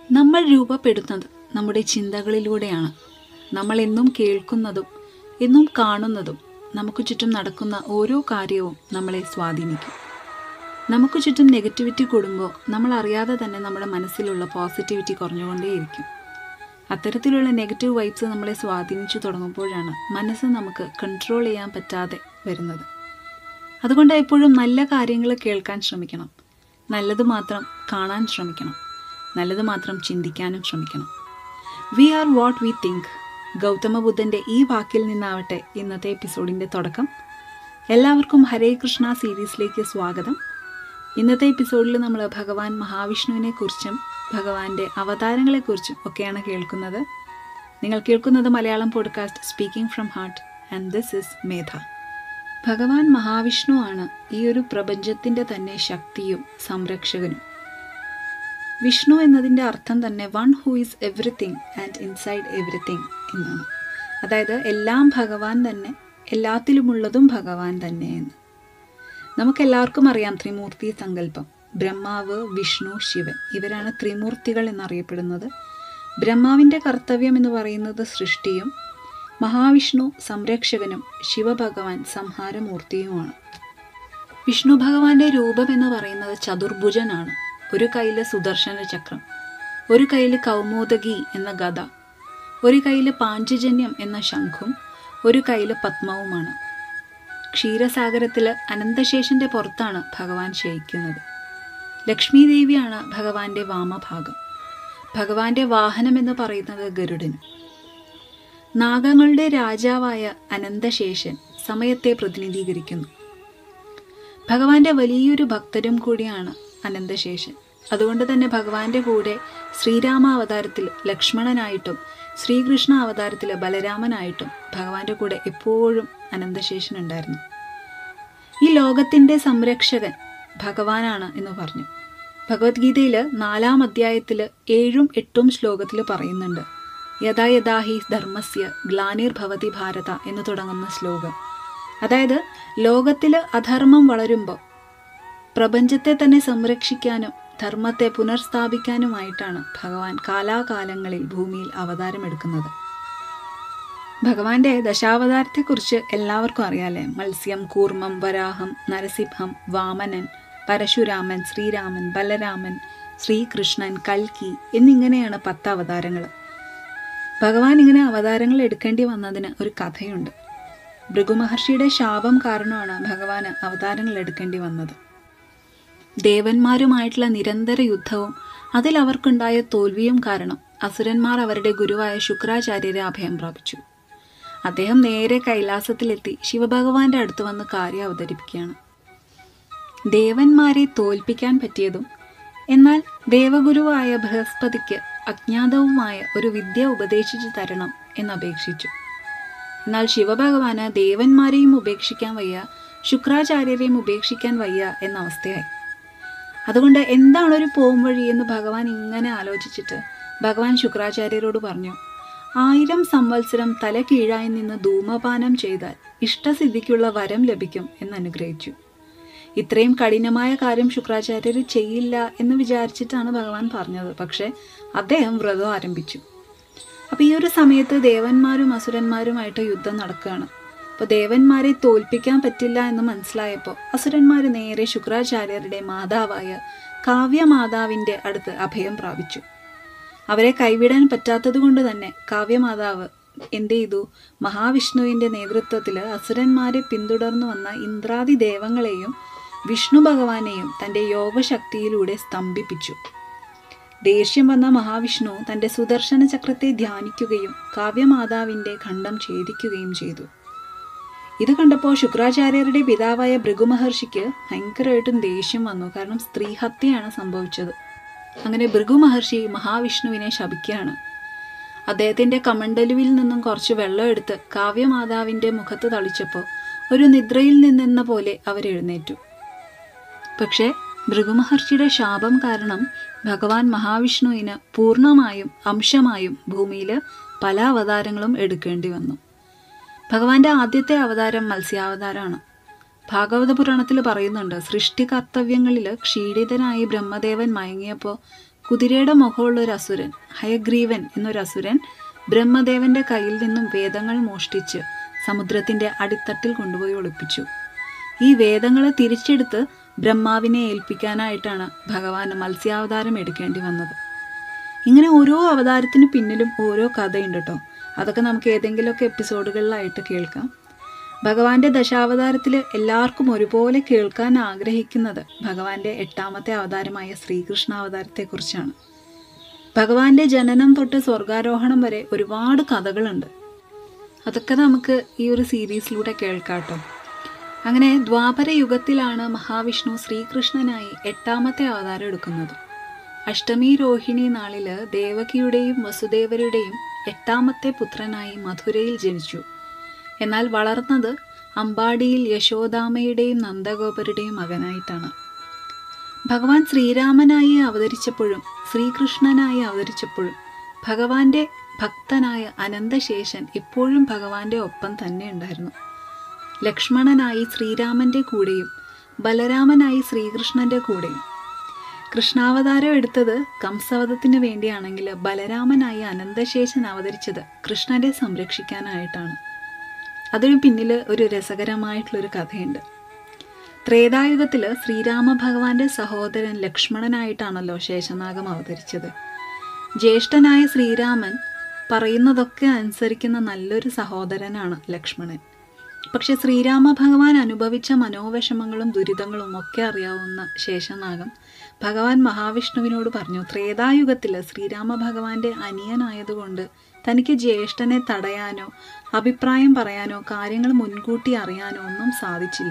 നമ്മൾ രൂപപ്പെടുന്നത് നമ്മുടെ ചിന്തകളിലൂടെയാണ് നമ്മൾ എന്നും കേൾക്കുന്നതും എന്നും കാണുന്നതും നമുക്ക് ചുറ്റും നടക്കുന്ന ഓരോ കാര്യവും നമ്മളെ സ്വാധീനിക്കും നമുക്ക് ചുറ്റും നെഗറ്റിവിറ്റി കൂടുമ്പോൾ നമ്മൾ അറിയാതെ തന്നെ നമ്മുടെ മനസ്സിലുള്ള പോസിറ്റിവിറ്റി കുറഞ്ഞുകൊണ്ടേയിരിക്കും അത്തരത്തിലുള്ള നെഗറ്റീവ് വൈബ്സ് നമ്മളെ സ്വാധീനിച്ചു തുടങ്ങുമ്പോഴാണ് മനസ്സ് നമുക്ക് കൺട്രോൾ ചെയ്യാൻ പറ്റാതെ വരുന്നത് അതുകൊണ്ട് എപ്പോഴും നല്ല കാര്യങ്ങൾ കേൾക്കാൻ ശ്രമിക്കണം നല്ലത് മാത്രം കാണാൻ ശ്രമിക്കണം നല്ലത് മാത്രം ചിന്തിക്കാനും ശ്രമിക്കണം we are what we think Gautama ബുദ്ധൻ്റെ ഈ വാക്കിൽ നിന്നാവട്ടെ ഇന്നത്തെ എപ്പിസോഡിൻ്റെ തുടക്കം എല്ലാവർക്കും ഹരേ കൃഷ്ണ സീരീസിലേക്ക് സ്വാഗതം ഇന്നത്തെ എപ്പിസോഡിൽ നമ്മൾ ഭഗവാൻ മഹാവിഷ്ണുവിനെ കുറിച്ചും ഭഗവാന്റെ അവതാരങ്ങളെക്കുറിച്ചും ഒക്കെയാണ് കേൾക്കുന്നത് നിങ്ങൾ കേൾക്കുന്നത് Malayalam podcast speaking from heart and this is Medha Bhagavan Mahavishnu ആണ് ഈ ഒരു പ്രപഞ്ചത്തിൻ്റെ തന്നെ ശക്തിയും സംരക്ഷകനും വിഷ്ണു എന്നതിൻ്റെ അർത്ഥം തന്നെ one who is everything and inside everything എന്നാണ് അതായത് എല്ലാം ഭഗവാൻ തന്നെ എല്ലാത്തിലുമുള്ളതും ഭഗവാൻ തന്നെ എന്ന് നമുക്കെല്ലാവർക്കും അറിയാം ത്രിമൂർത്തി സങ്കല്പം ബ്രഹ്മാവ് വിഷ്ണു ശിവൻ ഇവരാണ് ത്രിമൂർത്തികൾ എന്നറിയപ്പെടുന്നത് ബ്രഹ്മാവിൻ്റെ കർത്തവ്യം എന്ന് പറയുന്നത് സൃഷ്ടിയും മഹാവിഷ്ണു സംരക്ഷകനും ശിവഭഗവാൻ സംഹാരമൂർത്തിയുമാണ് വിഷ്ണു ഭഗവാന്റെ രൂപം എന്ന് പറയുന്നത് ചതുർഭുജനാണ് ഒരു കയ്യിൽ സുദർശന ചക്രം ഒരു കയ്യിൽ കൗമോദകി എന്ന ഗദ ഒരു കയ്യിൽ പാഞ്ചജന്യം എന്ന ശംഖും ഒരു കയ്യിൽ പത്മവുമാണ് ക്ഷീരസാഗരത്തിൽ അനന്തശേഷന്റെ പുറത്താണ് ഭഗവാൻ ശയിക്കുന്നത് ലക്ഷ്മി ദേവിയാണ് ഭഗവാന്റെ വാമഭാഗം ഭഗവാന്റെ വാഹനം എന്ന് പറയുന്നത് ഗരുഡനും നാഗങ്ങളുടെ രാജാവായ അനന്തശേഷൻ സമയത്തെ പ്രതിനിധീകരിക്കുന്നു ഭഗവാന്റെ വലിയൊരു ഭക്തരും കൂടിയാണ് അനന്തശേഷൻ അതുകൊണ്ട് തന്നെ ഭഗവാന്റെ കൂടെ ശ്രീരാമ അവതാരത്തിൽ ലക്ഷ്മണനായിട്ടും ശ്രീകൃഷ്ണ അവതാരത്തിൽ ബലരാമനായിട്ടും ഭഗവാന്റെ കൂടെ എപ്പോഴും അനന്തശേഷൻ ഉണ്ടായിരുന്നു ഈ ലോകത്തിൻ്റെ സംരക്ഷകൻ ഭഗവാനാണ് എന്ന് പറഞ്ഞു ഭഗവത്ഗീതയിൽ നാലാം അധ്യായത്തിൽ ഏഴും എട്ടും ശ്ലോകത്തിൽ പറയുന്നുണ്ട് യഥാ യഥാ ഹി ധർമ്മസ്യ ഗ്ലാനിർ ഭവതി ഭാരത എന്ന് തുടങ്ങുന്ന ശ്ലോകം അതായത് ലോകത്തിൽ അധർമ്മം വളരുമ്പോൾ പ്രപഞ്ചത്തെ തന്നെ സംരക്ഷിക്കാനും ധർമ്മത്തെ പുനർസ്ഥാപിക്കാനുമായിട്ടാണ് ഭഗവാൻ കാലാകാലങ്ങളിൽ ഭൂമിയിൽ അവതാരമെടുക്കുന്നത് ഭഗവാന്റെ ദശാവതാരത്തെക്കുറിച്ച് എല്ലാവർക്കും അറിയാലേ മത്സ്യം കൂർമ്മം വരാഹം നരസിംഹം വാമനൻ പരശുരാമൻ ശ്രീരാമൻ ബലരാമൻ ശ്രീകൃഷ്ണൻ കൽക്കി എന്നിങ്ങനെയാണ് പത്ത് അവതാരങ്ങൾ ഭഗവാൻ ഇങ്ങനെ അവതാരങ്ങൾ എടുക്കേണ്ടി വന്നതിന് ഒരു കഥയുണ്ട് ഭൃഗുമഹർഷിയുടെ ശാപം കാരണമാണ് ഭഗവാന് അവതാരങ്ങൾ എടുക്കേണ്ടി വന്നത് ദേവന്മാരുമായിട്ടുള്ള നിരന്തര യുദ്ധവും അതിൽ അവർക്കുണ്ടായ തോൽവിയും കാരണം അസുരന്മാർ അവരുടെ ഗുരുവായ ശുക്രാചാര്യരെ അഭയം പ്രാപിച്ചു അദ്ദേഹം നേരെ കൈലാസത്തിലെത്തി ശിവഭഗവാന്റെ അടുത്ത് വന്ന് കാര്യം അവതരിപ്പിക്കുകയാണ് ദേവന്മാരെ തോൽപ്പിക്കാൻ പറ്റിയതും എന്നാൽ ദേവഗുരുവായ ബൃഹസ്പതിക്ക് അജ്ഞാതവുമായ ഒരു വിദ്യ ഉപദേശിച്ചു തരണം എന്നപേക്ഷിച്ചു എന്നാൽ ശിവഭഗവാന് ദേവന്മാരെയും ഉപേക്ഷിക്കാൻ വയ്യ ശുക്രാചാര്യരെയും ഉപേക്ഷിക്കാൻ വയ്യ എന്ന അവസ്ഥയായി അതുകൊണ്ട് എന്താണ് ഒരു പോം വഴി എന്ന് ഭഗവാൻ ഇങ്ങനെ ആലോചിച്ചിട്ട് ഭഗവാൻ ശുക്രാചാര്യരോട് പറഞ്ഞു ആയിരം സംവത്സരം തല കീഴായി നിന്ന് ധൂമപാനം ചെയ്താൽ ഇഷ്ടസിദ്ധിക്കുള്ള വരം ലഭിക്കും എന്ന് അനുഗ്രഹിച്ചു ഇത്രയും കഠിനമായ കാര്യം ശുക്രാചാര്യർ ചെയ്യില്ല എന്ന് വിചാരിച്ചിട്ടാണ് ഭഗവാൻ പറഞ്ഞത് പക്ഷേ അദ്ദേഹം വ്രതം ആരംഭിച്ചു അപ്പം ഈ ഒരു സമയത്ത് ദേവന്മാരും അസുരന്മാരുമായിട്ട് യുദ്ധം നടക്കുകയാണ് അപ്പോൾ ദേവന്മാരെ തോൽപ്പിക്കാൻ പറ്റില്ല എന്ന് മനസ്സിലായപ്പോൾ അസുരന്മാർ നേരെ ശുക്രാചാര്യരുടെ മാതാവായ കാവ്യമാതാവിൻ്റെ അടുത്ത് അഭയം പ്രാപിച്ചു അവരെ കൈവിടാൻ പറ്റാത്തത് കൊണ്ട് തന്നെ കാവ്യമാതാവ് എന്ത് ചെയ്തു മഹാവിഷ്ണുവിൻ്റെ നേതൃത്വത്തിൽ അസുരന്മാരെ പിന്തുടർന്നു വന്ന ഇന്ദ്രാദി ദേവങ്ങളെയും വിഷ്ണു ഭഗവാനെയും തൻ്റെ യോഗശക്തിയിലൂടെ സ്തംഭിപ്പിച്ചു ദേഷ്യം വന്ന മഹാവിഷ്ണു തൻ്റെ സുദർശന ചക്രത്തെ ധ്യാനിക്കുകയും കാവ്യമാതാവിൻ്റെ ഖണ്ഡം ഛേദിക്കുകയും ചെയ്തു ഇത് കണ്ടപ്പോൾ ശുക്രാചാര്യരുടെ പിതാവായ ഭൃഗുമഹർഷിക്ക് ഭയങ്കരമായിട്ടും ദേഷ്യം വന്നു കാരണം സ്ത്രീഹത്യയാണ് സംഭവിച്ചത് അങ്ങനെ ഭൃഗുമഹർഷി മഹാവിഷ്ണുവിനെ ശപിക്കുകയാണ് അദ്ദേഹത്തിൻ്റെ കമണ്ടലുവിൽ നിന്നും കുറച്ച് വെള്ളം എടുത്ത് കാവ്യമാതാവിൻ്റെ മുഖത്ത് തളിച്ചപ്പോൾ ഒരു നിദ്രയിൽ നിന്നെന്ന പോലെ അവരെഴുന്നേറ്റു പക്ഷേ ഭൃഗുമഹർഷിയുടെ ശാപം കാരണം ഭഗവാൻ മഹാവിഷ്ണുവിന് പൂർണ്ണമായും അംശമായും ഭൂമിയിൽ പല അവതാരങ്ങളും എടുക്കേണ്ടി വന്നു ഭഗവാന്റെ ആദ്യത്തെ അവതാരം മത്സ്യാവതാരമാണ് ഭാഗവത പുരാണത്തിൽ പറയുന്നുണ്ട് സൃഷ്ടി കർത്തവ്യങ്ങളിൽ ക്ഷീണിതനായി ബ്രഹ്മദേവൻ മയങ്ങിയപ്പോൾ കുതിരയുടെ മുഖമുള്ള ഒരു അസുരൻ ഹയഗ്രീവൻ എന്നൊരു അസുരൻ ബ്രഹ്മദേവന്റെ കയ്യിൽ നിന്നും വേദങ്ങൾ മോഷ്ടിച്ച് സമുദ്രത്തിന്റെ അടിത്തട്ടിൽ കൊണ്ടുപോയി ഒളിപ്പിച്ചു ഈ വേദങ്ങൾ തിരിച്ചെടുത്ത് ബ്രഹ്മാവിനെ ഏൽപ്പിക്കാനായിട്ടാണ് ഭഗവാൻ മത്സ്യാവതാരം എടുക്കേണ്ടി വന്നത് ഇങ്ങനെ ഓരോ അവതാരത്തിന് പിന്നിലും ഓരോ കഥയുണ്ട് കേട്ടോ അതൊക്കെ നമുക്ക് ഏതെങ്കിലുമൊക്കെ എപ്പിസോഡുകളിലായിട്ട് കേൾക്കാം ഭഗവാന്റെ ദശാവതാരത്തിൽ എല്ലാവർക്കും ഒരുപോലെ കേൾക്കാൻ ആഗ്രഹിക്കുന്നത് ഭഗവാന്റെ എട്ടാമത്തെ അവതാരമായ ശ്രീകൃഷ്ണ അവതാരത്തെക്കുറിച്ചാണ് ഭഗവാന്റെ ജനനം തൊട്ട് സ്വർഗാരോഹണം വരെ ഒരുപാട് കഥകളുണ്ട് അതൊക്കെ നമുക്ക് ഈ ഒരു സീരീസിലൂടെ കേൾക്കാട്ടോ അങ്ങനെ ദ്വാപര യുഗത്തിലാണ് മഹാവിഷ്ണു ശ്രീകൃഷ്ണനായി എട്ടാമത്തെ അവതാരം എടുക്കുന്നത് അഷ്ടമി രോഹിണി നാളില് ദേവകിയുടെയും വസുദേവരുടെയും എട്ടാമത്തെ പുത്രനായി മധുരയിൽ ജനിച്ചു എന്നാൽ വളർന്നത് അമ്പാടിയിൽ യശോദാമയുടെയും നന്ദഗോപരുടെയും മകനായിട്ടാണ് ഭഗവാൻ ശ്രീരാമനായി അവതരിച്ചപ്പോഴും ശ്രീകൃഷ്ണനായി അവതരിച്ചപ്പോഴും ഭഗവാന്റെ ഭക്തനായ അനന്തശേഷൻ എപ്പോഴും ഭഗവാന്റെ ഒപ്പം തന്നെ ഉണ്ടായിരുന്നു ലക്ഷ്മണനായി ശ്രീരാമന്റെ കൂടെയും ബലരാമനായി ശ്രീകൃഷ്ണന്റെ കൂടെയും കൃഷ്ണാവതാരം എടുത്തത് കംസവധത്തിന് വേണ്ടിയാണെങ്കിൽ ബലരാമനായി അനന്തശേഷൻ അവതരിച്ചത് കൃഷ്ണനെ സംരക്ഷിക്കാനായിട്ടാണ് അതിനു പിന്നിൽ ഒരു രസകരമായിട്ടുള്ളൊരു കഥയുണ്ട് ത്രേതായുഗത്തിൽ ശ്രീരാമ ഭഗവാന്റെ സഹോദരൻ ലക്ഷ്മണനായിട്ടാണല്ലോ ശേഷനാഗം അവതരിച്ചത് ജ്യേഷ്ഠനായ ശ്രീരാമൻ പറയുന്നതൊക്കെ അനുസരിക്കുന്ന നല്ലൊരു സഹോദരനാണ് ലക്ഷ്മണൻ പക്ഷെ ശ്രീരാമ ഭഗവാൻ അനുഭവിച്ച മനോവിഷമങ്ങളും ദുരിതങ്ങളും ഒക്കെ അറിയാവുന്ന ശേഷനാഗം ഭഗവാൻ മഹാവിഷ്ണുവിനോട് പറഞ്ഞു ത്രേതായുഗത്തിൽ ശ്രീരാമ ഭഗവാന്റെ അനിയനായതുകൊണ്ട് തനിക്ക് ജ്യേഷ്ഠനെ തടയാനോ അഭിപ്രായം പറയാനോ കാര്യങ്ങൾ മുൻകൂട്ടി അറിയാനോ ഒന്നും സാധിച്ചില്ല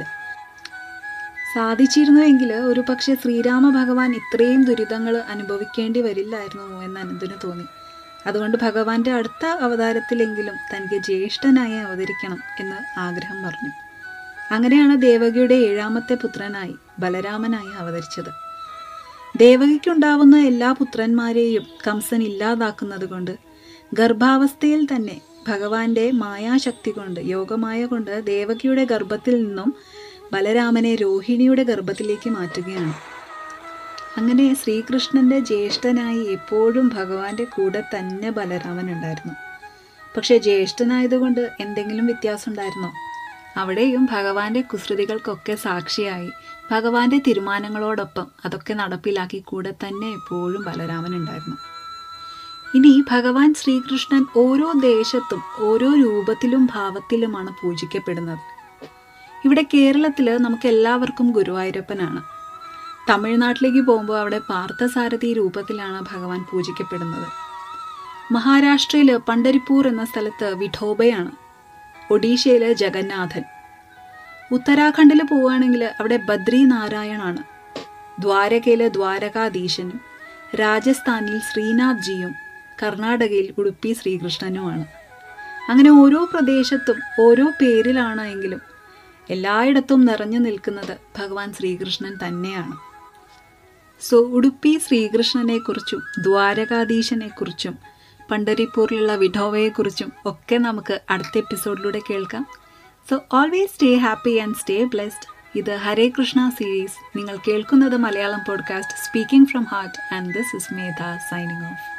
സാധിച്ചിരുന്നുവെങ്കിൽ ഒരു പക്ഷേ ശ്രീരാമ ഭഗവാൻ ഇത്രയും ദുരിതങ്ങൾ അനുഭവിക്കേണ്ടി വരില്ലായിരുന്നു എന്ന് അനന്തിന് തോന്നി അതുകൊണ്ട് ഭഗവാന്റെ അടുത്ത അവതാരത്തിലെങ്കിലും തനിക്ക് ജ്യേഷ്ഠനായി അവതരിക്കണം എന്ന് ആഗ്രഹം പറഞ്ഞു അങ്ങനെയാണ് ദേവകിയുടെ ഏഴാമത്തെ പുത്രനായി ബലരാമനായി അവതരിച്ചത് ദേവകിക്കുണ്ടാവുന്ന എല്ലാ പുത്രന്മാരെയും കംസൻ ഇല്ലാതാക്കുന്നത് കൊണ്ട് ഗർഭാവസ്ഥയിൽ തന്നെ ഭഗവാന്റെ മായാശക്തി കൊണ്ട് യോഗമായ കൊണ്ട് ദേവകിയുടെ ഗർഭത്തിൽ നിന്നും ബലരാമനെ രോഹിണിയുടെ ഗർഭത്തിലേക്ക് മാറ്റുകയാണ് അങ്ങനെ ശ്രീകൃഷ്ണന്റെ ജ്യേഷ്ഠനായി എപ്പോഴും ഭഗവാന്റെ കൂടെ തന്നെ ബലരാമൻ ഉണ്ടായിരുന്നു പക്ഷെ ജ്യേഷ്ഠനായതുകൊണ്ട് എന്തെങ്കിലും വ്യത്യാസം ഉണ്ടായിരുന്നോ അവിടെയും ഭഗവാന്റെ കുസൃതികൾക്കൊക്കെ സാക്ഷിയായി ഭഗവാന്റെ തീരുമാനങ്ങളോടൊപ്പം അതൊക്കെ നടപ്പിലാക്കി കൂടെ തന്നെ എപ്പോഴും ബലരാമൻ ഉണ്ടായിരുന്നു ഇനി ഭഗവാൻ ശ്രീകൃഷ്ണൻ ഓരോ ദേശത്തും ഓരോ രൂപത്തിലും ഭാവത്തിലുമാണ് പൂജിക്കപ്പെടുന്നത് ഇവിടെ കേരളത്തിൽ നമുക്ക് എല്ലാവർക്കും ഗുരുവായൂരപ്പനാണ് തമിഴ്നാട്ടിലേക്ക് പോകുമ്പോൾ അവിടെ പാർത്ഥസാരഥി രൂപത്തിലാണ് ഭഗവാൻ പൂജിക്കപ്പെടുന്നത് മഹാരാഷ്ട്രയിൽ പണ്ടരിപ്പൂർ എന്ന സ്ഥലത്ത് വിഠോബയാണ് ഒഡീഷയിൽ ജഗന്നാഥൻ ഉത്തരാഖണ്ഡിൽ പോവുകയാണെങ്കിൽ അവിടെ ബദ്രി നാരായണാണ് ദ്വാരകയിൽ ദ്വാരകാധീശനും രാജസ്ഥാനിൽ ശ്രീനാഥ്ജിയും കർണാടകയിൽ ഉടുപ്പി ശ്രീകൃഷ്ണനുമാണ് അങ്ങനെ ഓരോ പ്രദേശത്തും ഓരോ പേരിലാണ് എങ്കിലും എല്ലായിടത്തും നിറഞ്ഞു നിൽക്കുന്നത് ഭഗവാൻ ശ്രീകൃഷ്ണൻ തന്നെയാണ് സോ ഉടുപ്പി ശ്രീകൃഷ്ണനെക്കുറിച്ചും ദ്വാരകാധീശനെക്കുറിച്ചും പണ്ടരിപ്പൂരിലുള്ള വിഠോവയെക്കുറിച്ചും ഒക്കെ നമുക്ക് അടുത്ത എപ്പിസോഡിലൂടെ കേൾക്കാം so always stay happy and stay blessed ഇത് ഹരേ കൃഷ്ണ സീരീസ് നിങ്ങൾ കേൾക്കുന്നത് Malayalam podcast speaking from heart and this is Medha signing of